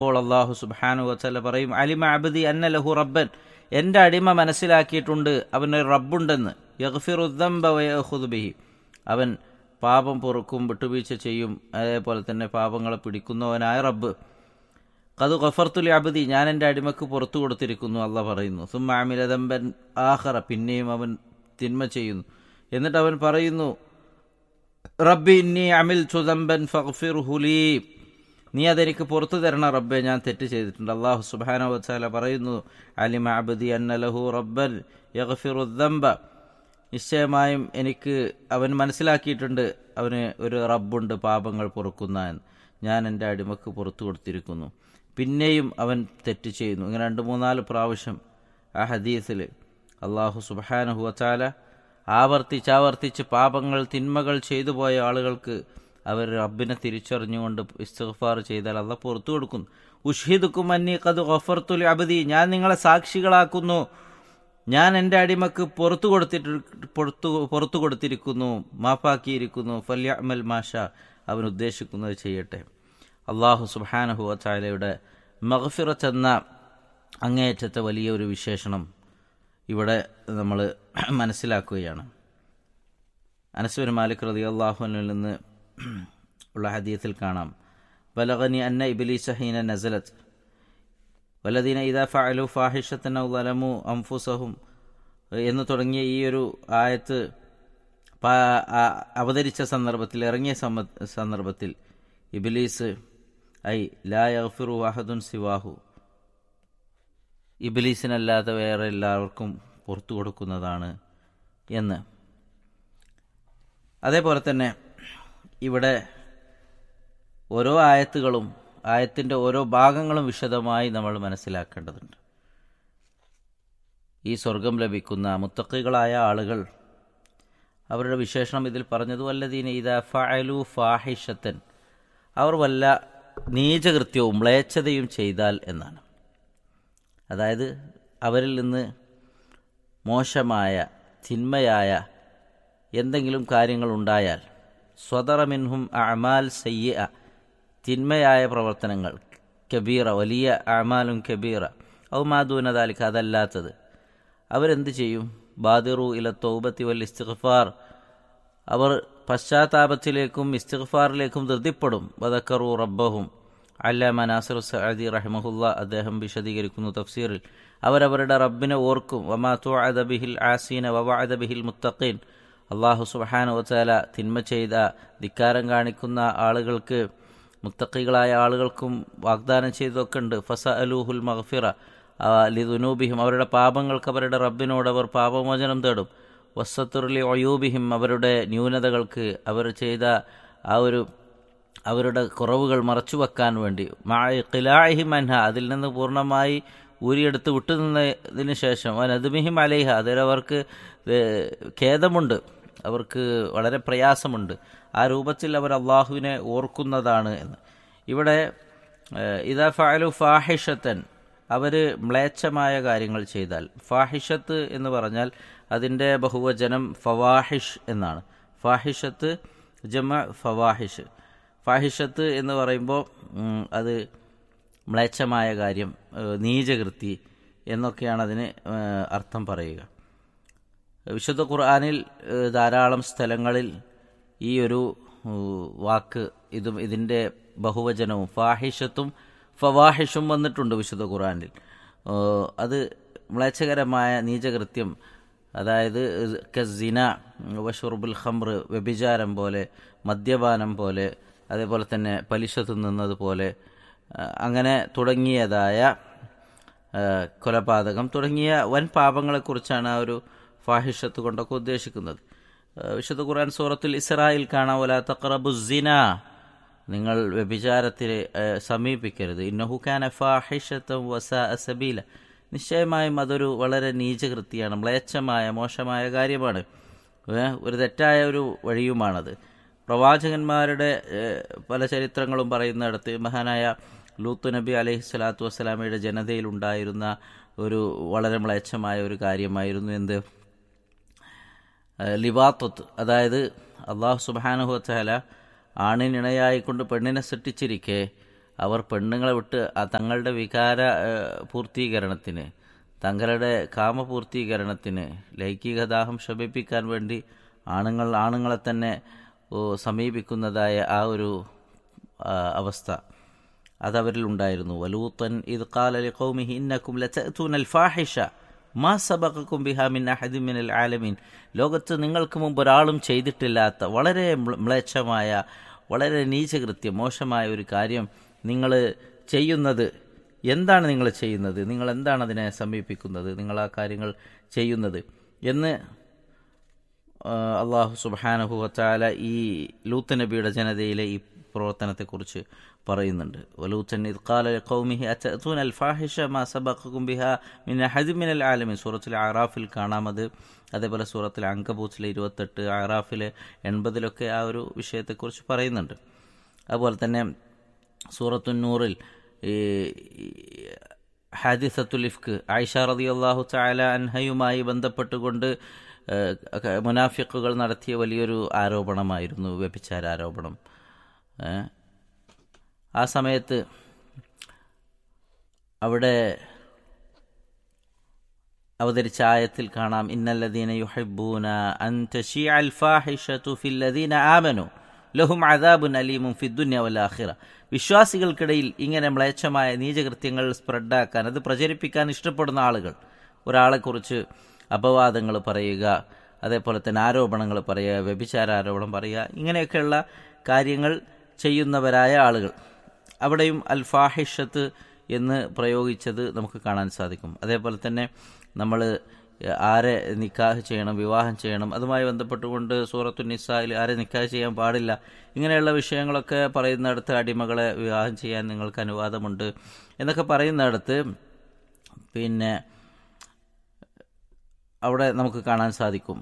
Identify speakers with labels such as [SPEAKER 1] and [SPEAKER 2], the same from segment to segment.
[SPEAKER 1] അപ്പോൾ അള്ളാഹു സുബാനു വച്ചല്ല പറയും അലിമ അബദി അന്ന ലഹു റബ്ബൻ എൻ്റെ അടിമ മനസ്സിലാക്കിയിട്ടുണ്ട് അവനൊരു റബ്ബുണ്ടെന്ന് യഗ്ഫിറുദ്ദംബിഹി അവൻ പാപം പൊറുക്കും വിട്ടുവീഴ്ച ചെയ്യും അതേപോലെ തന്നെ പാപങ്ങളെ പിടിക്കുന്നവനായ റബ്ബ് കത് ഗഫർത്തുലി അബദി ഞാൻ എൻ്റെ അടിമക്ക് പുറത്തു കൊടുത്തിരിക്കുന്നു അല്ല പറയുന്നു സുമ്മ അമിലദമ്പൻ ആഹറ പിന്നെയും അവൻ തിന്മ ചെയ്യുന്നു എന്നിട്ട് അവൻ പറയുന്നു റബ്ബി ഇന്നി അമിൽ ചുദമ്പൻ ഫഗ്ഫിർ ഹുലീ നീ അതെനിക്ക് പുറത്തു തരണ റബ്ബെ ഞാൻ തെറ്റ് ചെയ്തിട്ടുണ്ട് അള്ളാഹു സുബാന വച്ചാല പറയുന്നു അലിമ അബദി അന്നലഹു റബ്ബൻ യഗ്ഫിറുദ്ദംബ നിശ്ചയമായും എനിക്ക് അവൻ മനസ്സിലാക്കിയിട്ടുണ്ട് അവന് ഒരു റബ്ബുണ്ട് പാപങ്ങൾ പൊറുക്കുന്ന എന്ന് ഞാൻ എൻ്റെ അടിമക്ക് പുറത്തു കൊടുത്തിരിക്കുന്നു പിന്നെയും അവൻ തെറ്റ് ചെയ്യുന്നു ഇങ്ങനെ രണ്ട് മൂന്നാല് പ്രാവശ്യം ആ ഹദീസിൽ അള്ളാഹു സുബാനഹു വച്ചാല ആവർത്തിച്ചാവർത്തിച്ച് പാപങ്ങൾ തിന്മകൾ ചെയ്തു പോയ ആളുകൾക്ക് അവർ റബ്ബിനെ തിരിച്ചറിഞ്ഞുകൊണ്ട് ഇസ്തിഗ്ഫാർ ചെയ്താൽ അല്ല പുറത്തു കൊടുക്കുന്നു ഉഷ്ഹിദുക്കും അന്നി കത് ഗഫർത്തുൽ അബദി ഞാൻ നിങ്ങളെ സാക്ഷികളാക്കുന്നു ഞാൻ എൻ്റെ അടിമക്ക് പുറത്തു കൊടുത്തിട്ട് പുറത്തു പുറത്തു കൊടുത്തിരിക്കുന്നു മാപ്പാക്കിയിരിക്കുന്നു ഫല്യമൽ മാഷ അവൻ ഉദ്ദേശിക്കുന്നത് ചെയ്യട്ടെ അള്ളാഹു സുബാനഹു അച്ചാലയുടെ മഹഫിറത്ത് എന്ന അങ്ങേയറ്റത്തെ വലിയ ഒരു വിശേഷണം ഇവിടെ നമ്മൾ മനസ്സിലാക്കുകയാണ് അനസുബിൻ മാലിക് റതി അള്ളാഹുവിനിൽ നിന്ന് ഉള്ള ഹദീയത്തിൽ കാണാം ബലഗനി അന്ന ഇബിലീസ ഹീന നസലത്ത് വലദീന ഇദാ ഫഅലു ഫാഹിഷത്തൻ ഔ ലലമു അംഫുസഹും എന്ന് തുടങ്ങിയ ഈ ഒരു ആയത്ത് അവതരിച്ച സന്ദർഭത്തിൽ ഇറങ്ങിയ സന്ദർഭത്തിൽ ഇബിലീസ് ഐ ലാ യഗ്ഫിറു വഹദുൻ സിവാഹു ഇബിലീസിനല്ലാതെ വേറെ എല്ലാവർക്കും പുറത്തു കൊടുക്കുന്നതാണ് എന്ന് അതേപോലെ തന്നെ ഇവിടെ ഓരോ ആയത്തുകളും ആയത്തിൻ്റെ ഓരോ ഭാഗങ്ങളും വിശദമായി നമ്മൾ മനസ്സിലാക്കേണ്ടതുണ്ട് ഈ സ്വർഗം ലഭിക്കുന്ന മുത്തക്കികളായ ആളുകൾ അവരുടെ വിശേഷണം ഇതിൽ പറഞ്ഞതു വല്ലതീന ഇത ഫഅലു ഫാഹിഷത്തൻ അവർ വല്ല നീചകൃത്യവും മ്ലേച്ഛതയും ചെയ്താൽ എന്നാണ് അതായത് അവരിൽ നിന്ന് മോശമായ തിന്മയായ എന്തെങ്കിലും കാര്യങ്ങൾ ഉണ്ടായാൽ സ്വതറ മിൻഹും അമാൽ സയ്യ തിന്മയായ പ്രവർത്തനങ്ങൾ കബീറ വലിയ അമാലും കബീറ ഔ മാദൂനതാലിക്ക് അതല്ലാത്തത് അവരെന്ത് ചെയ്യും ബാദിറു ഇല തൗബത്തി വൽ ഇസ്തിഗ്ഫാർ അവർ പശ്ചാത്താപത്തിലേക്കും ഇസ്തിഗ്ഫാറിലേക്കും ധൃതിപ്പെടും വദക്കറു റബ്ബഹും അല്ലാമ നാസിർ സഅദി റഹ്മഹുല്ല അദ്ദേഹം വിശദീകരിക്കുന്നു തഫ്സീറിൽ അവരവരുടെ റബ്ബിനെ ഓർക്കും വമാ തുഅദ ബിഹിൽ ആസീന വവഅദ ബിഹിൽ മുത്തഖീൻ അള്ളാഹു സുബ്ഹാനഹു വതആല തിന്മ ചെയ്ത ധിക്കാരം കാണിക്കുന്ന ആളുകൾക്ക് മുത്തക്കികളായ ആളുകൾക്കും വാഗ്ദാനം ചെയ്തൊക്കെ ഉണ്ട് ഫസ അലൂഹുൽ മഹഫിറ ലിദുനൂബിഹിം അവരുടെ പാപങ്ങൾക്ക് അവരുടെ റബ്ബിനോട് അവർ പാപമോചനം തേടും വസ്സത്തുർലി ഒയൂബിഹിം അവരുടെ ന്യൂനതകൾക്ക് അവർ ചെയ്ത ആ ഒരു അവരുടെ കുറവുകൾ മറച്ചു വെക്കാൻ വേണ്ടി ഖിലാഹിം അൻഹ അതിൽ നിന്ന് പൂർണ്ണമായി ഊരിയെടുത്ത് വിട്ടുനിന്നതിന് ശേഷം നദ്മിഹിം അലൈഹ അതിലവർക്ക് ഖേദമുണ്ട് അവർക്ക് വളരെ പ്രയാസമുണ്ട് ആ രൂപത്തിൽ അവർ അള്ളാഹുവിനെ ഓർക്കുന്നതാണ് എന്ന് ഇവിടെ ഇതാ ഫഅലു ഫാഹിഷത്തൻ അവർ മ്ലേച്ഛമായ കാര്യങ്ങൾ ചെയ്താൽ ഫാഹിഷത്ത് എന്ന് പറഞ്ഞാൽ അതിൻ്റെ ബഹുവചനം ഫവാഹിഷ് എന്നാണ് ഫാഹിഷത്ത് ജമ ഫവാഹിഷ് ഫാഹിഷത്ത് എന്ന് പറയുമ്പോൾ അത് മ്ലേച്ഛമായ കാര്യം നീചകൃത്തി എന്നൊക്കെയാണ് അതിന് അർത്ഥം പറയുക വിശുദ്ധ ഖുർആാനിൽ ധാരാളം സ്ഥലങ്ങളിൽ ഈ ഒരു വാക്ക് ഇതും ഇതിൻ്റെ ബഹുവചനവും ഫാഹിഷത്തും ഫവാഹിഷും വന്നിട്ടുണ്ട് വിശുദ്ധ ഖുർആാനിൽ അത് മ്ലേച്ഛകരമായ നീചകൃത്യം അതായത് കസിന വഷുർബുൽ ഖംർ വ്യഭിചാരം പോലെ മദ്യപാനം പോലെ അതേപോലെ തന്നെ പലിശ തിന്നുന്നത് പോലെ അങ്ങനെ തുടങ്ങിയതായ കൊലപാതകം തുടങ്ങിയ വൻ പാപങ്ങളെക്കുറിച്ചാണ് ആ ഒരു ഫാഹിഷത്ത് കൊണ്ടൊക്കെ ഉദ്ദേശിക്കുന്നത് വിശുദ്ധ ഖുർആൻ സൂറത്തുൽ ഇസ്രായിൽ കാണാം വല തഖറബുസിന നിങ്ങൾ വ്യഭിചാരത്തിൽ സമീപിക്കരുത് ഇന്നഹുഖാന ഫാഹിഷത്തും വസ അസബീല നിശ്ചയമായും അതൊരു വളരെ നീചകൃത്തിയാണ് മ്ലേച്ഛമായ മോശമായ കാര്യമാണ് ഒരു തെറ്റായ ഒരു വഴിയുമാണത് പ്രവാചകന്മാരുടെ പല ചരിത്രങ്ങളും പറയുന്നിടത്ത് മഹാനായ ലൂത്ത് നബി അലൈഹി സ്വലാത്തു വസ്സലാമയുടെ ജനതയിലുണ്ടായിരുന്ന ഒരു വളരെ മ്ലേച്ഛമായ ഒരു കാര്യമായിരുന്നു എന്ത് ലിവാത്വത്ത് അതായത് അള്ളാഹു സുബാനുഹു വച്ചാല ആണിനിണയായിക്കൊണ്ട് പെണ്ണിനെ സൃഷ്ടിച്ചിരിക്കെ അവർ പെണ്ണുങ്ങളെ വിട്ട് ആ തങ്ങളുടെ വികാര ഏഹ്, പൂർത്തീകരണത്തിന് തങ്ങളുടെ കാമപൂർത്തീകരണത്തിന് ലൈംഗികദാഹം ശമിപ്പിക്കാൻ വേണ്ടി ആണുങ്ങൾ ആണുങ്ങളെ തന്നെ ഓ, സമീപിക്കുന്നതായ ആ ഒരു ആ, അവസ്ഥ അതവരിൽ ഉണ്ടായിരുന്നു വലൂത്തൻ ഇത് കാലലി കൗമിഹി ഇന്നക്കും ലതഅതൂനൽ ഫാഹിഷ മാ സബഖക്കും ബിഹാ മിൻ അഹദിൻ മിനൽ ആലമീൻ ലോകത്ത് നിങ്ങൾക്ക് മുമ്പ് ഒരാളും ചെയ്തിട്ടില്ലാത്ത വളരെ മ്ല- മ്ലേച്ഛമായ വളരെ നീചകൃത്യം മോശമായ ഒരു കാര്യം നിങ്ങൾ ചെയ്യുന്നത് എന്താണ് നിങ്ങൾ ചെയ്യുന്നത് നിങ്ങൾ എന്താണ് അതിനെ സമീപിക്കുന്നത് നിങ്ങൾ ആ കാര്യങ്ങൾ ചെയ്യുന്നത് എന്ന് ആ, അള്ളാഹു സുബാനഹു വച്ചാല ഈ ലൂത്ത് നബിയുടെ ജനതയിലെ ഈ പ്രവർത്തനത്തെക്കുറിച്ച് പറയുന്നുണ്ട് വലൂത്തൻ ഇത് കാല ഖൗമിഹി അത്തൂൻ അൽ ഫാഹിഷ മാ സബഖക്കും ബിഹ മിൻ അഹദി മിൻ അൽ ആലമിൻ സൂറത്തിലെ ആറാഫിൽ കാണാമത് അതേപോലെ സൂറത്തിലെ അങ്കബൂത്തിലെ ഇരുപത്തെട്ട് ആറാഫിലെ എൺപതിലൊക്കെ ആ ഒരു വിഷയത്തെക്കുറിച്ച് പറയുന്നുണ്ട് അതുപോലെ തന്നെ സൂറത്തുന്നൂറിൽ ഈ ഹാദിസത്തുൽ ഇഫ്ക്ക് ആയിഷ റതി അള്ളാഹു ചാല അൻഹയുമായി ബന്ധപ്പെട്ടുകൊണ്ട് ഏഹ്, ക- മുനാഫിക്കുകൾ നടത്തിയ വലിയൊരു ആരോപണമായിരുന്നു വ്യഭിച്ചാര ആരോപണം ഏഹ്. ആ സമയത്ത് അവിടെ അവതരിച്ച ആയത്തിൽ കാണാം ഇന്നല്ലദീന യുഹിബ്ബൂന അൻ തശീഅ അൽ ഫാഹിഷതു ഫില്ലദീന ആമനു ലഹും അദാബുൻ അലീമും ഫിദ്ദുന്യ വൽ ആഖിറ വിശ്വാസികൾക്കിടയിൽ ഇങ്ങനെ മ്ലേച്ഛമായ നീചകൃത്യങ്ങൾ സ്പ്രെഡാക്കാൻ അത് പ്രചരിപ്പിക്കാൻ ഇഷ്ടപ്പെടുന്ന ആളുകൾ ഒരാളെക്കുറിച്ച് അപവാദങ്ങൾ പറയുക അതേപോലെ തന്നെ ആരോപണങ്ങൾ പറയുക വ്യഭിചാര ആരോപണം പറയുക ഇങ്ങനെയൊക്കെയുള്ള കാര്യങ്ങൾ ചെയ്യുന്നവരായ ആളുകൾ അവിടെയും അൽ ഫാഹിഷത്ത് എന്ന് പ്രയോഗിച്ചത് നമുക്ക് കാണാൻ സാധിക്കും അതേപോലെ തന്നെ നമ്മൾ ആരെ നിക്കാഹ് ചെയ്യണം വിവാഹം ചെയ്യണം അതുമായി ബന്ധപ്പെട്ടുകൊണ്ട് സൂറത്തു നിസായിൽ ആരെ നിക്കാഹ് ചെയ്യാൻ പാടില്ല ഇങ്ങനെയുള്ള വിഷയങ്ങളൊക്കെ പറയുന്നിടത്ത് അടിമകളെ വിവാഹം ചെയ്യാൻ നിങ്ങൾക്ക് അനുവാദമുണ്ട് എന്നൊക്കെ പറയുന്നിടത്ത് പിന്നെ അവിടെ നമുക്ക് കാണാൻ സാധിക്കും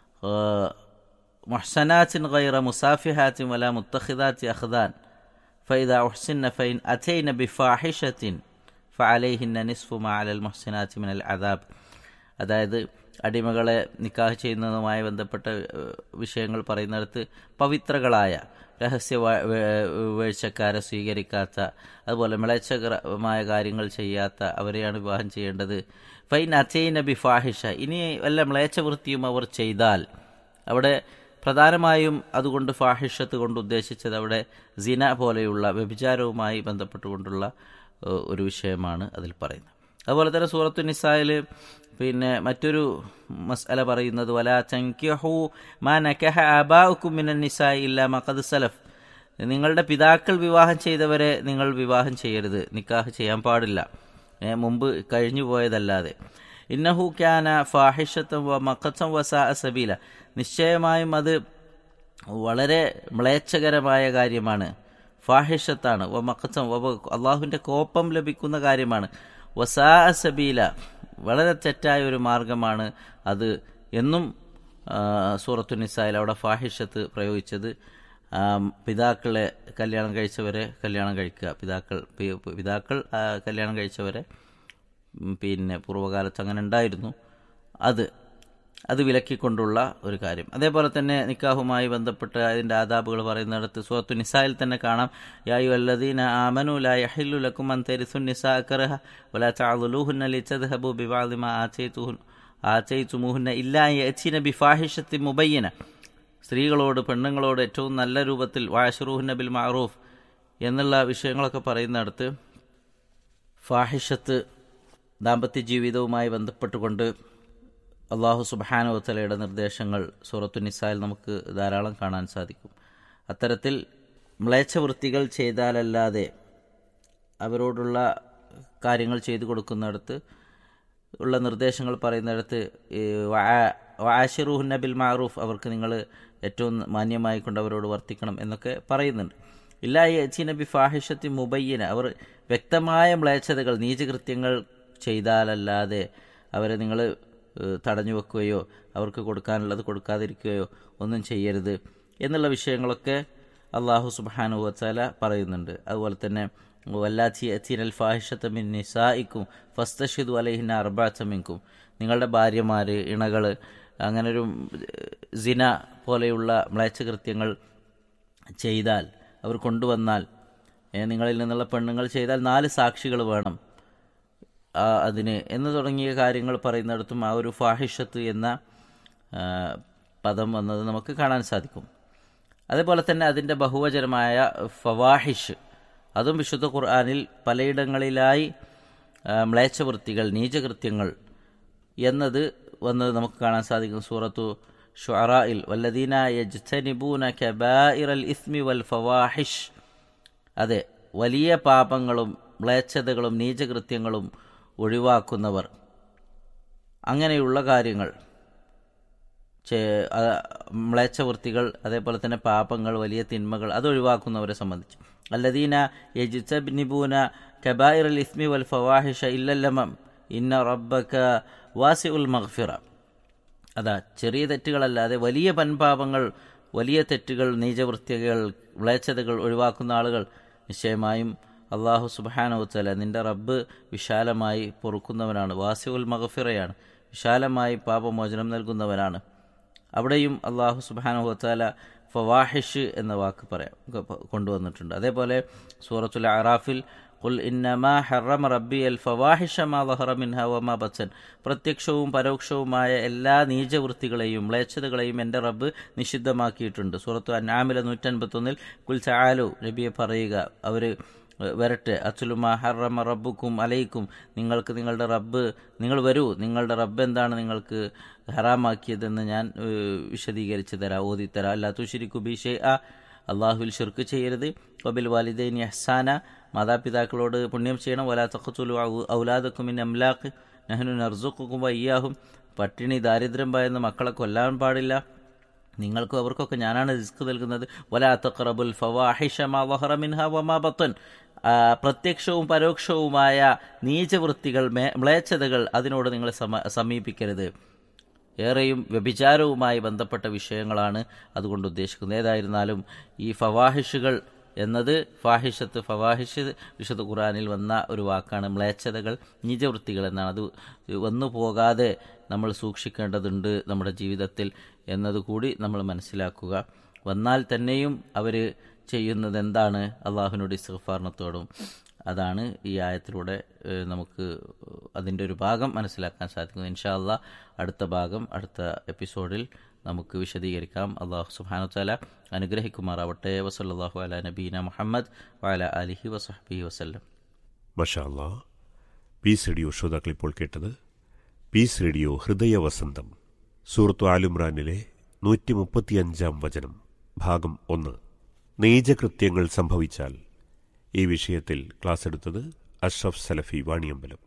[SPEAKER 1] മുഹ്സനാത്തിൻ ഗൈറ മുസാഫിഹാത്തിൻ വല മുത്തഖിദാത്തി അഖ്ദാൻ فإذا أحسن فإن أتين بفاحشة فعليهن نصف ما على المحسنات من العذاب അതായത് അടിമകളെ നിക്കാഹ് ചെയ്യുന്നതുമായി ബന്ധപ്പെട്ട ഏഹ്, വിഷയങ്ങൾ പറയുന്നിടത്ത് പവിത്രകളായ രഹസ്യ വ- വേ- വീഴ്ചക്കാരെ സ്വീകരിക്കാത്ത അതുപോലെ മിളച്ചകരമായ കാര്യങ്ങൾ ചെയ്യാത്ത അവരെയാണ് വിവാഹം ചെയ്യേണ്ടത് ഫൈൻ അച്ചൈന ബി ഫാഹിഷ ഇനി വല്ല മ്ലേച്ഛവൃത്തിയും അവർ ചെയ്താൽ അവിടെ പ്രധാനമായും അതുകൊണ്ട് ഫാഹിഷത്ത് കൊണ്ട് ഉദ്ദേശിച്ചത് അവിടെ സിന പോലെയുള്ള വ്യഭിചാരവുമായി ബന്ധപ്പെട്ടുകൊണ്ടുള്ള ഏഹ്, ഒരു വിഷയമാണ് അതിൽ പറയുന്നത് അതുപോലെ തന്നെ സൂറത്തു നിസായിൽ പിന്നെ മറ്റൊരു മസ്അല പറയുന്നത് വല ചങ്കിഹു മാ നക്കഹ ആബാഉക്കും മിനൻ നിസായി ഇല്ല മഖദ് സലഫ് നിങ്ങളുടെ പിതാക്കൾ വിവാഹം ചെയ്തവരെ നിങ്ങൾ വിവാഹം ചെയ്യരുത് നിക്കാഹ് ചെയ്യാൻ പാടില്ല ഏ, മുമ്പ് കഴിഞ്ഞു പോയതല്ലാതെ ഇന്നഹു ക്യാന ഫാഹിഷത്തും വ മക്കത്തും വസാ സബീല നിശ്ചയമായും അത് വളരെ മ്ലേച്ഛകരമായ കാര്യമാണ് ഫാഹിഷത്താണ് വ മക്കത്തും അള്ളാഹുവിൻ്റെ കോപ്പം ലഭിക്കുന്ന കാര്യമാണ് വസാ സബീല വളരെ തെറ്റായ ഒരു മാർഗമാണ് അത് എന്നും ആ, സൂറത്തു നിസായിൽ അവിടെ ഫാഹിഷത്ത് പ്രയോഗിച്ചത് ആ, പിതാക്കളെ കല്യാണം കഴിച്ചവരെ കല്യാണം കഴിക്കുക പിതാക്കൾ പി- പിതാക്കൾ ആ, കല്യാണം കഴിച്ചവരെ ഉം, പിന്നെ പൂർവ്വകാലത്ത് അങ്ങനെ ഉണ്ടായിരുന്നു അത് അത് വിലക്കിക്കൊണ്ടുള്ള ഒരു കാര്യം അതേപോലെ തന്നെ നിക്കാഹുമായി ബന്ധപ്പെട്ട് അതിൻ്റെ ആദാബുകൾ പറയുന്നിടത്ത് സുഹത്തു നിസായിൽ തന്നെ കാണാം യായു അല്ലദീന ആമനു ലാ യഹില്ലു ലക്കും അൻ തരിസു നിസാ കറഹ വലാ തഅദുലൂഹുന്ന ലിതദ്ഹബു ബിബഅദി മാ ആതൈതുഹുൻ ആതൈതുമുഹുന്ന ഇല്ലാ യഅ്തിന ബിഫാഹിഷത്തി മുബയ്യന സ്ത്രീകളോട് പെണ്ണുങ്ങളോട് ഏറ്റവും നല്ല രൂപത്തിൽ വാഷറൂഹുന്ന ബിൽ മഅറൂഫ് എന്നുള്ള വിഷയങ്ങളൊക്കെ പറയുന്നിടത്ത് ഫാഹിഷത്ത് ദാമ്പത്യ ജീവിതവുമായി ബന്ധപ്പെട്ടുകൊണ്ട് അള്ളാഹു സുബാനുവത്തലയുടെ നിർദ്ദേശങ്ങൾ സൂറത്തു നിസായിൽ നമുക്ക് ധാരാളം കാണാൻ സാധിക്കും അത്തരത്തിൽ മ്ലേച്ഛവൃത്തികൾ ചെയ്താലല്ലാതെ അവരോടുള്ള കാര്യങ്ങൾ ചെയ്തു കൊടുക്കുന്നിടത്ത് ഉള്ള നിർദ്ദേശങ്ങൾ പറയുന്നിടത്ത് ഈ വആ- വആശിറൂഹുന്ന ബിൽ മാറൂഫ് അവർക്ക് നിങ്ങൾ ഏറ്റവും മാന്യമായി കൊണ്ട് അവരോട് വർത്തിക്കണം എന്നൊക്കെ പറയുന്നുണ്ട് ഇല്ലാ യച്ചീന ബി ഫാഹിഷത്തി മുബയ്യന അവർ വ്യക്തമായ മ്ലേച്ഛതകൾ നീചകൃത്യങ്ങൾ ചെയ്താലല്ലാതെ അവരെ നിങ്ങൾ തടഞ്ഞു വെക്കുകയോ അവർക്ക് കൊടുക്കാനുള്ളത് കൊടുക്കാതിരിക്കുകയോ ഒന്നും ചെയ്യരുത് എന്നുള്ള വിഷയങ്ങളൊക്കെ അള്ളാഹു സുബാനു വച്ചാല പറയുന്നുണ്ട് അതുപോലെ തന്നെ വല്ലാത്തി അത്തീനൽ ഫാഹിഷത്ത് മിൻ നിസായിക്കും ഫസ്തഷിദു അലഹിന അർബാത്തമിൻകും നിങ്ങളുടെ ഭാര്യമാർ ഇണകൾ അങ്ങനൊരു സിന പോലെയുള്ള മ്ലേച്ഛകൃത്യങ്ങൾ ചെയ്താൽ അവർ കൊണ്ടുവന്നാൽ ഏ, നിങ്ങളിൽ നിന്നുള്ള പെണ്ണുങ്ങൾ ചെയ്താൽ നാല് സാക്ഷികൾ വേണം ആ, അതിന് എന്ന് തുടങ്ങിയ കാര്യങ്ങൾ പറയുന്നിടത്തും ആ ഒരു ഫാഹിഷത്ത് എന്ന ആ, പദം വന്നത് നമുക്ക് കാണാൻ സാധിക്കും അതേപോലെ തന്നെ അതിൻ്റെ ബഹുവചനമായ ഫവാഹിഷ് അതും വിശുദ്ധ ഖുർആാനിൽ പലയിടങ്ങളിലായി ആ, മ്ലേച്ഛവൃത്തികൾ നീചകൃത്യങ്ങൾ എന്നത് വന്നത് നമുക്ക് കാണാൻ സാധിക്കും സൂറത്തു ഷുഅറായിൽ വല്ലദീന യജ്തനിബൂന കബായിറൽ ഇസ്മി വൽ ഫവാഹിഷ് അതെ വലിയ പാപങ്ങളും മ്ലേച്ഛതകളും നീചകൃത്യങ്ങളും ഒഴിവാക്കുന്നവർ അങ്ങനെയുള്ള കാര്യങ്ങൾ ചെ- ആ, മ്ലേച്ഛവൃത്തികൾ അതേപോലെ തന്നെ പാപങ്ങൾ വലിയ തിന്മകൾ അത് ഒഴിവാക്കുന്നവരെ സംബന്ധിച്ച് അല്ലദീന യജിത്തബ്നിബൂന കബായിർ അൽ ഇസ്മി വൽ ഫവാഹിഷ ഇല്ലല്ലമം ഇന്ന റബ്ബക വാസി ഉൽ മഗ്ഫിറ അതാ ചെറിയ തെറ്റുകളല്ലാതെ വലിയ പൻപാപങ്ങൾ വലിയ തെറ്റുകൾ നീചവൃത്തികൾ മ്ലേച്ഛതകൾ ഒഴിവാക്കുന്ന ആളുകൾ നിശ്ചയമായും അള്ളാഹു സുബാനവുത്തല നിന്റെ റബ്ബ് വിശാലമായി പൊറുക്കുന്നവനാണ് വാസിഉൽ മഗഫിറയാണ് വിശാലമായി പാപമോചനം നൽകുന്നവനാണ് അവിടെയും അള്ളാഹു സുബാനുഹത്താല ഫവാഹിഷ് എന്ന വാക്ക് പറയാം കൊ- കൊണ്ടുവന്നിട്ടുണ്ട് അതേപോലെ സൂറത്തുൽ അറാഫിൽ ഖുൽ ഇന്നമാ ഹറമ റബ്ബി അൽ ഫവാഹിഷ മാ ദഹറ മിൻഹ വമാ ബച്ചൻ പ്രത്യക്ഷവും പരോക്ഷവുമായ എല്ലാ നീചവൃത്തികളെയും മ്ലേച്ഛതകളെയും എൻ്റെ റബ്ബ് നിഷിദ്ധമാക്കിയിട്ടുണ്ട് സൂറത്തു അന്നാമിലെ നൂറ്റൻപത്തൊന്നിൽ കുൽ ചാലു നബിയെ പറയുക അവർ വരട്ടെ അച്ചുലുമാ ഹറമ റബ്ബുക്കും അലൈക്കും നിങ്ങൾക്ക് നിങ്ങളുടെ റബ്ബ് നിങ്ങൾ വരൂ നിങ്ങളുടെ റബ്ബ് എന്താണ് നിങ്ങൾക്ക് ഹറാമാക്കിയതെന്ന് ഞാൻ ഏഹ്, വിശദീകരിച്ച് തരാം ഓതിത്തരാം അല്ലാ തുഷിരിക്കു ബിഷെ ആ അള്ളാഹുവിൽ ഷിർക്ക് ചെയ്യരുത് വബിൽ വാലിദൈൻ അഹ്സാന മാതാപിതാക്കളോട് പുണ്യം ചെയ്യണം വലാ തഖത്തുലു ഔലാദക്കുമിൻ അംലാഖ് നഹനു നർസുക്കും വയ്യാഹും പട്ടിണി ദാരിദ്ര്യം ഭയന്ന് മക്കളെ കൊല്ലാൻ പാടില്ല നിങ്ങൾക്കും അവർക്കൊക്കെ ഞാനാണ് റിസ്ക് നൽകുന്നത് വലാ തഖറബുൽ ഫവാഹിഷ മാ വഹറ മിൻഹ വമാ ബത്തൻ ആ, പ്രത്യക്ഷവും പരോക്ഷവുമായ നീചവൃത്തികൾ മേ- മ്ലേച്ഛതകൾ അതിനോട് നിങ്ങൾ സമ സമീപിക്കരുത് ഏറെയും വ്യഭിചാരവുമായി ബന്ധപ്പെട്ട വിഷയങ്ങളാണ് അതുകൊണ്ട് ഉദ്ദേശിക്കുന്നത് ഏതായിരുന്നാലും ഈ ഫവാഹിഷുകൾ എന്നത് ഫാഹിഷത്ത് ഫവാഹിഷ് വിശുദ്ധ ഖുറാനിൽ വന്ന ഒരു വാക്കാണ് മ്ലേച്ഛതകൾ നീചവൃത്തികൾ എന്നാണ് അത് വന്നു പോകാതെ നമ്മൾ സൂക്ഷിക്കേണ്ടതുണ്ട് നമ്മുടെ ജീവിതത്തിൽ എന്നതുകൂടി നമ്മൾ മനസ്സിലാക്കുക വന്നാൽ തന്നെയും അവർ ചെയ്യുന്നത് എന്താണ് അള്ളാഹുവിനോട് ഇസ്ഫാറിനത്തോടും അതാണ് ഈ ആയത്തിലൂടെ ഏഹ്, നമുക്ക് അതിൻ്റെ ഒരു ഭാഗം മനസ്സിലാക്കാൻ സാധിക്കുന്നത് ഇൻഷാ അള്ളാഹ് അടുത്ത ഭാഗം അടുത്ത എപ്പിസോഡിൽ നമുക്ക് വിശദീകരിക്കാം അള്ളാഹു സുബാനു താല അനുഗ്രഹിക്കുമാറാവട്ടെ വസല്ലാഹു അല നബീന മുഹമ്മദ് വാല അലിഹി വസഹബി വസ്ല്ലം
[SPEAKER 2] മഷാ അല്ലാ പീസ് റേഡിയോ ശ്രോതാക്കൾ ഇപ്പോൾ കേട്ടത് പീസ് റേഡിയോ ഹൃദയ വസന്തം സൂറത്തു ആലുംറാനിലെ നൂറ്റി മുപ്പത്തിയഞ്ചാം വചനം ഭാഗം ഒന്ന് നീചകൃത്യങ്ങൾ സംഭവിച്ചാൽ ഈ വിഷയത്തിൽ ക്ലാസ് എടുത്തത് അഷ്റഫ് സലഫി വാണിയമ്പലം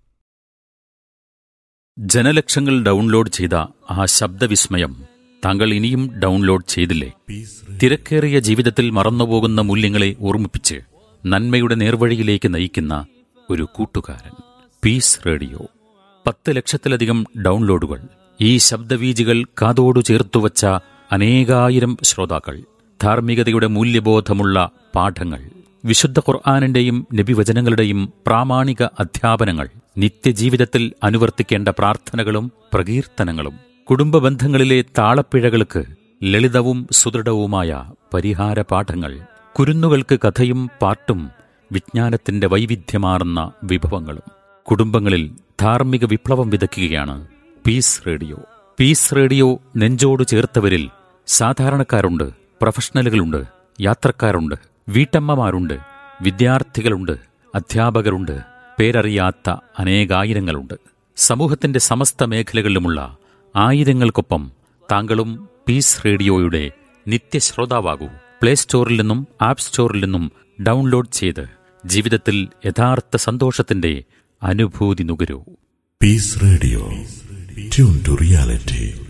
[SPEAKER 3] ജനലക്ഷങ്ങൾ ഡൗൺലോഡ് ചെയ്ത ആ ശബ്ദവിസ്മയം താങ്കൾ ഇനിയും ഡൗൺലോഡ് ചെയ്തില്ലേ തിരക്കേറിയ ജീവിതത്തിൽ മറന്നുപോകുന്ന മൂല്യങ്ങളെ ഓർമ്മിപ്പിച്ച് നന്മയുടെ നേർവഴിയിലേക്ക് നയിക്കുന്ന ഒരു കൂട്ടുകാരൻ പീസ് റേഡിയോ പത്ത് ലക്ഷത്തിലധികം ഡൗൺലോഡുകൾ ഈ ശബ്ദവീജികൾ കാതോടു ചേർത്തുവച്ച അനേകായിരം ശ്രോതാക്കൾ ധാർമ്മികതയുടെ മൂല്യബോധമുള്ള പാഠങ്ങൾ വിശുദ്ധ ഖുർആാനിന്റെയും നബിവചനങ്ങളുടെയും പ്രാമാണിക അധ്യാപനങ്ങൾ നിത്യജീവിതത്തിൽ അനുവർത്തിക്കേണ്ട പ്രാർത്ഥനകളും പ്രകീർത്തനങ്ങളും കുടുംബ ബന്ധങ്ങളിലെ താളപ്പിഴകൾക്ക് ലളിതവും സുദൃഢവുമായ പരിഹാര പാഠങ്ങൾ കുരുന്നുകൾക്ക് കഥയും പാട്ടും വിജ്ഞാനത്തിന്റെ വൈവിധ്യമാർന്ന വിഭവങ്ങളും കുടുംബങ്ങളിൽ ധാർമ്മിക വിപ്ലവം വിതയ്ക്കുകയാണ് പീസ് റേഡിയോ പീസ് റേഡിയോ നെഞ്ചോട് ചേർത്തവരിൽ സാധാരണക്കാരുണ്ട് പ്രൊഫഷണലുകളുണ്ട് യാത്രക്കാരുണ്ട് വീട്ടമ്മമാരുണ്ട് വിദ്യാർത്ഥികളുണ്ട് അധ്യാപകരുണ്ട് പേരറിയാത്ത അനേകായിരങ്ങളുണ്ട് സമൂഹത്തിന്റെ സമസ്ത മേഖലകളിലുമുള്ള ആയിരങ്ങൾക്കൊപ്പം താങ്കളും പീസ് റേഡിയോയുടെ നിത്യശ്രോതാവാകൂ പ്ലേ സ്റ്റോറിൽ നിന്നും ആപ്പ് സ്റ്റോറിൽ നിന്നും ഡൗൺലോഡ് ചെയ്ത് ജീവിതത്തിൽ യഥാർത്ഥ സന്തോഷത്തിന്റെ അനുഭൂതി നുകരൂ
[SPEAKER 4] Peace Radio. Tune to reality.